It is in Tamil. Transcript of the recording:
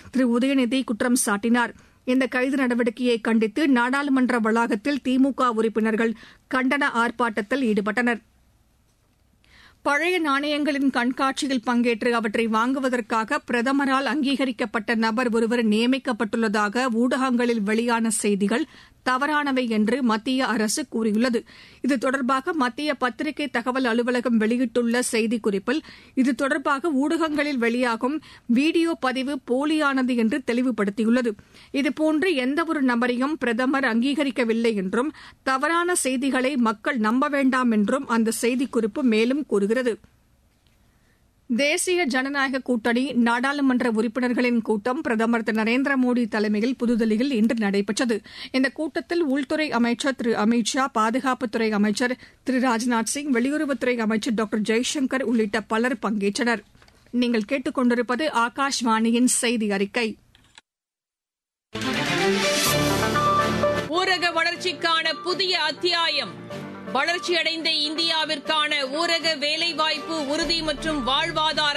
திரு உதயநிதி குற்றம் சாட்டினார் இந்த கைது நடவடிக்கையை கண்டித்து நாடாளுமன்ற வளாகத்தில் திமுக உறுப்பினர்கள் கண்டன ஆர்ப்பாட்டத்தில் ஈடுபட்டனர் பழைய நாணயங்களின் கண்காட்சியில் பங்கேற்று அவற்றை வாங்குவதற்காக பிரதமரால் அங்கீகரிக்கப்பட்ட நபர் ஒருவர் நியமிக்கப்பட்டுள்ளதாக ஊடகங்களில் வெளியான செய்திகள் தவறானவை என்று மத்திய அரசு கூறியுள்ளது இது தொடர்பாக மத்திய பத்திரிகை தகவல் அலுவலகம் வெளியிட்டுள்ள செய்திக்குறிப்பில் இது தொடர்பாக ஊடகங்களில் வெளியாகும் வீடியோ பதிவு போலியானது என்று தெளிவுபடுத்தியுள்ளது இதுபோன்று எந்தவொரு நபரையும் பிரதமர் அங்கீகரிக்கவில்லை என்றும் தவறான செய்திகளை மக்கள் நம்ப வேண்டாம் என்றும் அந்த செய்திக்குறிப்பு மேலும் கூறுகிறது தேசிய ஜனநாயக கூட்டணி நாடாளுமன்ற உறுப்பினர்களின் கூட்டம் பிரதமர் திரு நரேந்திர மோடி தலைமையில் புதுதில்லியில் இன்று நடைபெற்றது இந்த கூட்டத்தில் உள்துறை அமைச்சர் திரு அமித் ஷா பாதுகாப்புத்துறை அமைச்சர் திரு ராஜ்நாத் சிங் வெளியுறவுத்துறை அமைச்சர் டாக்டர் ஜெய்சங்கர் உள்ளிட்ட பலர் பங்கேற்றனர் நீங்கள் கேட்டுக்கொண்டிருப்பது ஆகாஷ்வாணியின் செய்தி அறிக்கை ஊரக வளர்ச்சிக்கான புதிய அத்தியாயம் வளர்ச்சியடைந்த இந்தியாவிற்கான ஊரக வேலைவாய்ப்பு உறுதி மற்றும் வாழ்வாதார